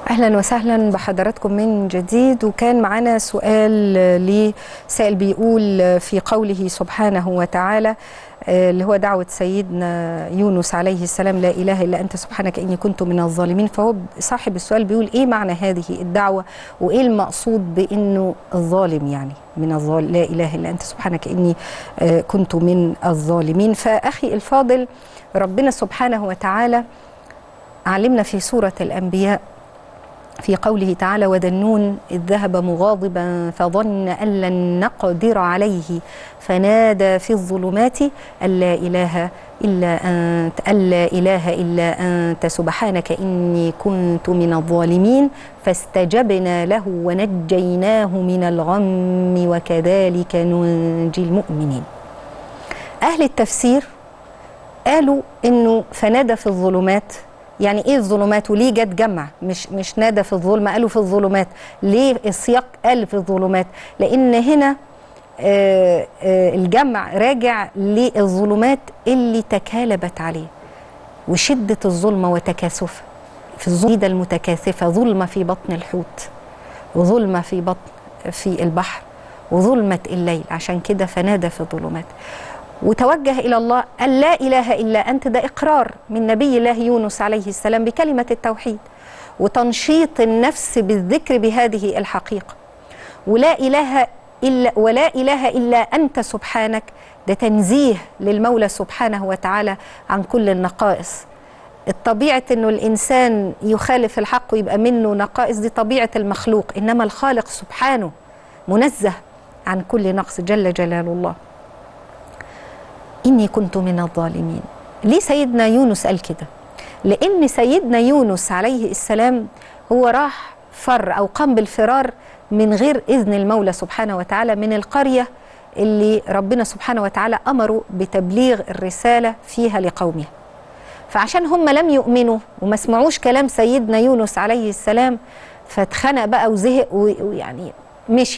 اهلا وسهلا بحضراتكم من جديد وكان معنا سؤال لسائل بيقول في قوله سبحانه وتعالى اللي هو دعوة سيدنا يونس عليه السلام لا إله إلا أنت سبحانك إني كنت من الظالمين فهو صاحب السؤال بيقول إيه معنى هذه الدعوة وإيه المقصود بإنه الظالم يعني من الظالم لا إله إلا أنت سبحانك إني كنت من الظالمين فأخي الفاضل ربنا سبحانه وتعالى علمنا في سورة الأنبياء في قوله تعالى وذنون إذ ذهب مغاضبا فظن أن لن نقدر عليه فنادى في الظلمات أن لا إله إلا أنت أن لا إله إلا أنت سبحانك إني كنت من الظالمين فاستجبنا له ونجيناه من الغم وكذلك ننجي المؤمنين أهل التفسير قالوا إنه فنادى في الظلمات يعني ايه الظلمات وليه جت جمع مش مش نادى في الظلمه قالوا في الظلمات ليه السياق قال في الظلمات لان هنا آآ آآ الجمع راجع للظلمات اللي تكالبت عليه وشده الظلمه وتكاثفها في الظلمه المتكاثفه ظلمه في بطن الحوت وظلمه في بطن في البحر وظلمه الليل عشان كده فنادى في الظلمات وتوجه الى الله ان لا اله الا انت ده اقرار من نبي الله يونس عليه السلام بكلمه التوحيد وتنشيط النفس بالذكر بهذه الحقيقه ولا اله الا ولا اله الا انت سبحانك ده تنزيه للمولى سبحانه وتعالى عن كل النقائص الطبيعة انه الانسان يخالف الحق ويبقى منه نقائص دي طبيعة المخلوق انما الخالق سبحانه منزه عن كل نقص جل جلال الله إني كنت من الظالمين ليه سيدنا يونس قال كده لأن سيدنا يونس عليه السلام هو راح فر أو قام بالفرار من غير إذن المولى سبحانه وتعالى من القرية اللي ربنا سبحانه وتعالى أمره بتبليغ الرسالة فيها لقومه فعشان هم لم يؤمنوا وما سمعوش كلام سيدنا يونس عليه السلام فاتخنق بقى وزهق ويعني مشي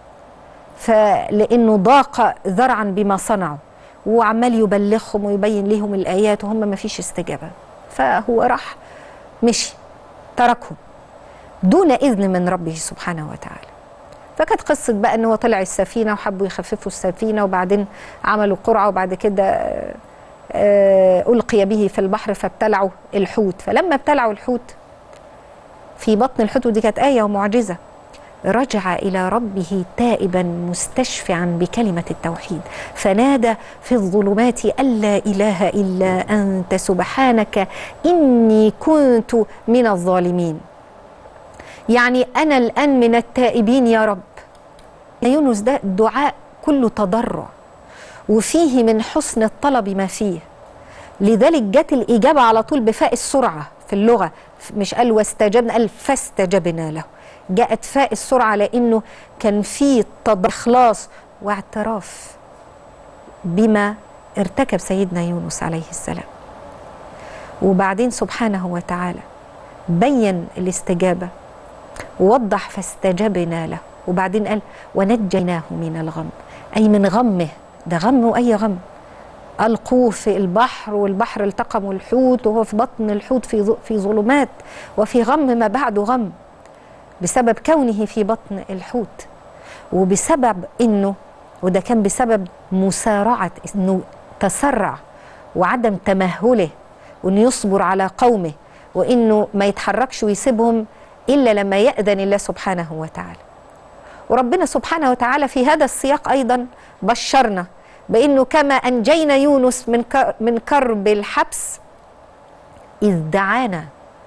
فلأنه ضاق ذرعا بما صنعوا وعمال يبلغهم ويبين لهم الآيات وهم ما فيش استجابة فهو راح مشي تركهم دون إذن من ربه سبحانه وتعالى فكانت قصة بقى أنه طلع السفينة وحبوا يخففوا السفينة وبعدين عملوا قرعة وبعد كده ألقي به في البحر فابتلعوا الحوت فلما ابتلعوا الحوت في بطن الحوت ودي كانت آية ومعجزة رجع الى ربه تائبا مستشفعا بكلمه التوحيد فنادى في الظلمات ان لا اله الا انت سبحانك اني كنت من الظالمين يعني انا الان من التائبين يا رب يونس ده دعاء كله تضرع وفيه من حسن الطلب ما فيه لذلك جت الاجابه على طول بفاء السرعه في اللغه مش قال واستجبنا قال فاستجبنا له جاءت فاء السرعة لأنه كان في إخلاص واعتراف بما ارتكب سيدنا يونس عليه السلام وبعدين سبحانه وتعالى بين الاستجابة ووضح فاستجبنا له وبعدين قال ونجيناه من الغم أي من غمه ده غم وأي غم ألقوه في البحر والبحر التقموا الحوت وهو في بطن الحوت في في ظلمات وفي غم ما بعده غم بسبب كونه في بطن الحوت وبسبب انه وده كان بسبب مسارعه انه تسرع وعدم تمهله وانه يصبر على قومه وانه ما يتحركش ويسيبهم الا لما ياذن الله سبحانه وتعالى. وربنا سبحانه وتعالى في هذا السياق ايضا بشرنا بانه كما انجينا يونس من من كرب الحبس اذ دعانا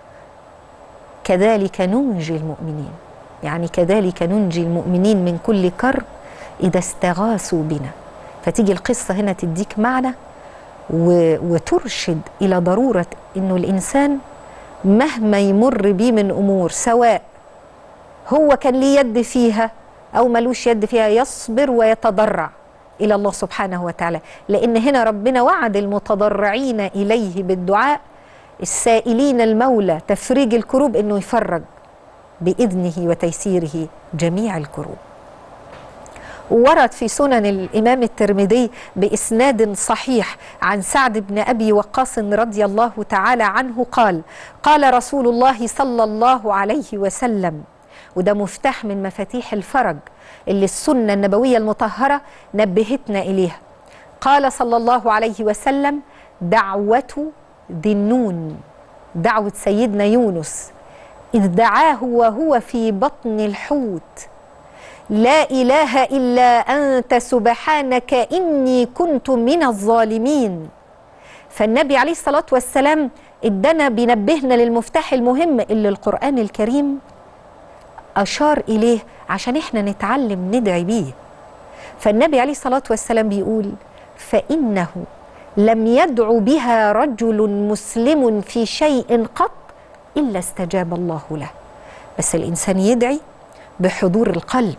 كذلك ننجي المؤمنين يعني كذلك ننجي المؤمنين من كل كرب إذا استغاثوا بنا فتيجي القصة هنا تديك معنى وترشد إلى ضرورة أنه الإنسان مهما يمر بيه من أمور سواء هو كان ليه يد فيها أو ملوش يد فيها يصبر ويتضرع إلى الله سبحانه وتعالى لأن هنا ربنا وعد المتضرعين إليه بالدعاء السائلين المولى تفريج الكروب انه يفرج باذنه وتيسيره جميع الكروب ورد في سنن الإمام الترمذي بإسناد صحيح عن سعد بن أبي وقاص رضي الله تعالى عنه قال قال رسول الله صلى الله عليه وسلم وده مفتاح من مفاتيح الفرج اللي السنة النبوية المطهرة نبهتنا إليها قال صلى الله عليه وسلم دعوة ذي النون دعوة سيدنا يونس إذ دعاه وهو في بطن الحوت لا إله إلا أنت سبحانك إني كنت من الظالمين فالنبي عليه الصلاة والسلام ادنا بينبهنا للمفتاح المهم اللي القرآن الكريم أشار إليه عشان إحنا نتعلم ندعي بيه فالنبي عليه الصلاة والسلام بيقول فإنه لم يدع بها رجل مسلم في شيء قط إلا استجاب الله له بس الإنسان يدعي بحضور القلب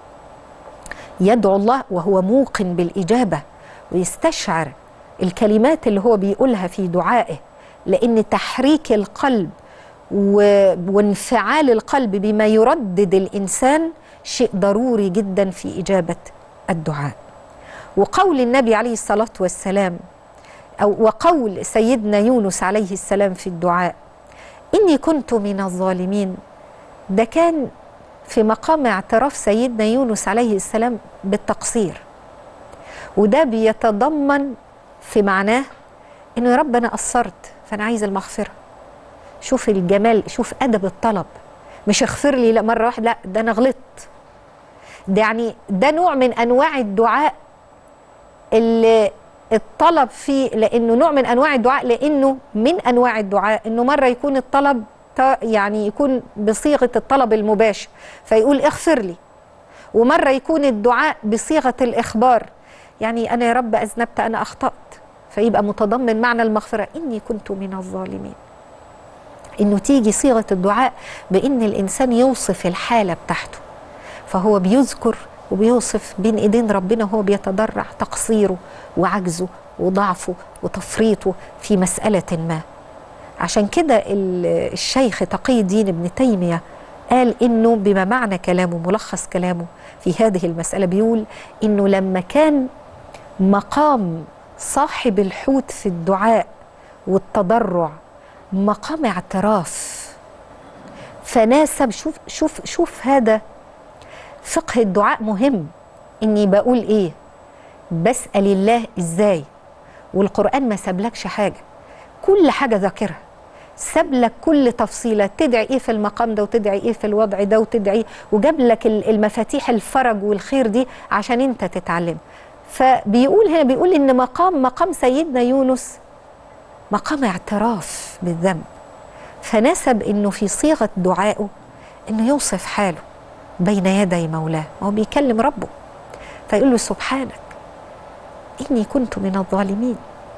يدعو الله وهو موقن بالإجابة ويستشعر الكلمات اللي هو بيقولها في دعائه لأن تحريك القلب و... وانفعال القلب بما يردد الإنسان شيء ضروري جدا في إجابة الدعاء وقول النبي عليه الصلاة والسلام أو وقول سيدنا يونس عليه السلام في الدعاء إني كنت من الظالمين ده كان في مقام اعتراف سيدنا يونس عليه السلام بالتقصير وده بيتضمن في معناه انه يا رب انا قصرت فانا عايز المغفره شوف الجمال شوف ادب الطلب مش اغفر لي لا مره واحده لا ده انا غلطت ده يعني ده نوع من انواع الدعاء اللي الطلب فيه لانه نوع من انواع الدعاء لانه من انواع الدعاء انه مره يكون الطلب يعني يكون بصيغه الطلب المباشر فيقول اغفر لي ومره يكون الدعاء بصيغه الاخبار يعني انا يا رب اذنبت انا اخطات فيبقى متضمن معنى المغفره اني كنت من الظالمين انه تيجي صيغه الدعاء بان الانسان يوصف الحاله بتاعته فهو بيذكر وبيوصف بين ايدين ربنا وهو بيتضرع تقصيره وعجزه وضعفه وتفريطه في مساله ما عشان كده الشيخ تقي الدين ابن تيميه قال انه بما معنى كلامه ملخص كلامه في هذه المساله بيقول انه لما كان مقام صاحب الحوت في الدعاء والتضرع مقام اعتراف فناسب شوف شوف شوف هذا فقه الدعاء مهم اني بقول ايه بسال الله ازاي والقران ما سابلكش حاجه كل حاجه ذاكرها ساب لك كل تفصيله تدعي ايه في المقام ده وتدعي ايه في الوضع ده وتدعي وجاب لك المفاتيح الفرج والخير دي عشان انت تتعلم فبيقول هنا بيقول ان مقام مقام سيدنا يونس مقام اعتراف بالذنب فنسب انه في صيغه دعائه انه يوصف حاله بين يدي مولاه هو بيكلم ربه فيقول له سبحانك اني كنت من الظالمين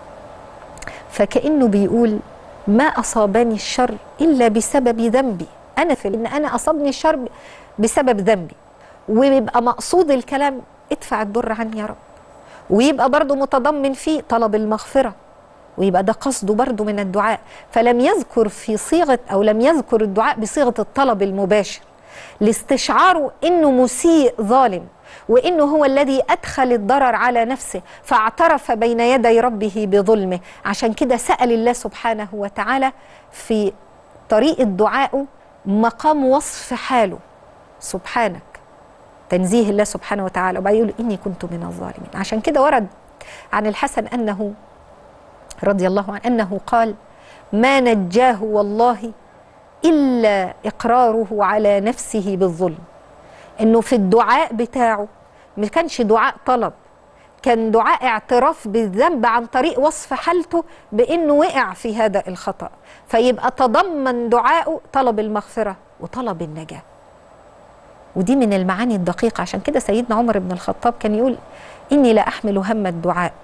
فكانه بيقول ما اصابني الشر الا بسبب ذنبي انا في ان انا اصابني الشر بسبب ذنبي ويبقى مقصود الكلام ادفع الضر عني يا رب ويبقى برضه متضمن فيه طلب المغفره ويبقى ده قصده برضه من الدعاء فلم يذكر في صيغه او لم يذكر الدعاء بصيغه الطلب المباشر لاستشعاره انه مسيء ظالم وانه هو الذي ادخل الضرر على نفسه فاعترف بين يدي ربه بظلمه عشان كده سال الله سبحانه وتعالى في طريقه دعائه مقام وصف حاله سبحانك تنزيه الله سبحانه وتعالى وبعد يقول اني كنت من الظالمين عشان كده ورد عن الحسن انه رضي الله عنه انه قال ما نجاه والله الا اقراره على نفسه بالظلم انه في الدعاء بتاعه ما كانش دعاء طلب كان دعاء اعتراف بالذنب عن طريق وصف حالته بانه وقع في هذا الخطا فيبقى تضمن دعائه طلب المغفره وطلب النجاه ودي من المعاني الدقيقه عشان كده سيدنا عمر بن الخطاب كان يقول اني لا احمل هم الدعاء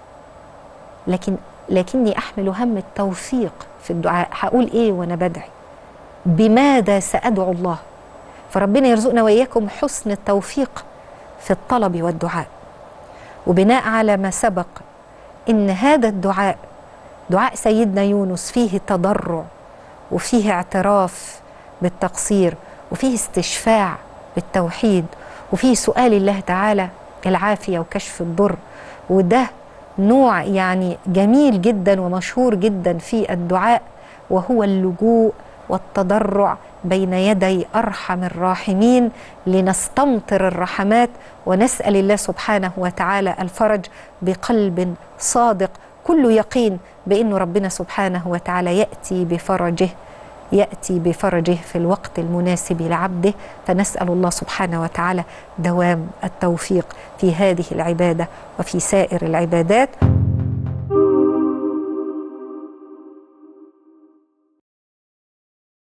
لكن لكني احمل هم التوفيق في الدعاء هقول ايه وانا بدعي بماذا سادعو الله فربنا يرزقنا واياكم حسن التوفيق في الطلب والدعاء وبناء على ما سبق ان هذا الدعاء دعاء سيدنا يونس فيه تضرع وفيه اعتراف بالتقصير وفيه استشفاع بالتوحيد وفيه سؤال الله تعالى العافيه وكشف الضر وده نوع يعني جميل جدا ومشهور جدا في الدعاء وهو اللجوء والتضرع بين يدي ارحم الراحمين لنستمطر الرحمات ونسال الله سبحانه وتعالى الفرج بقلب صادق كل يقين بان ربنا سبحانه وتعالى ياتي بفرجه ياتي بفرجه في الوقت المناسب لعبده فنسال الله سبحانه وتعالى دوام التوفيق في هذه العباده وفي سائر العبادات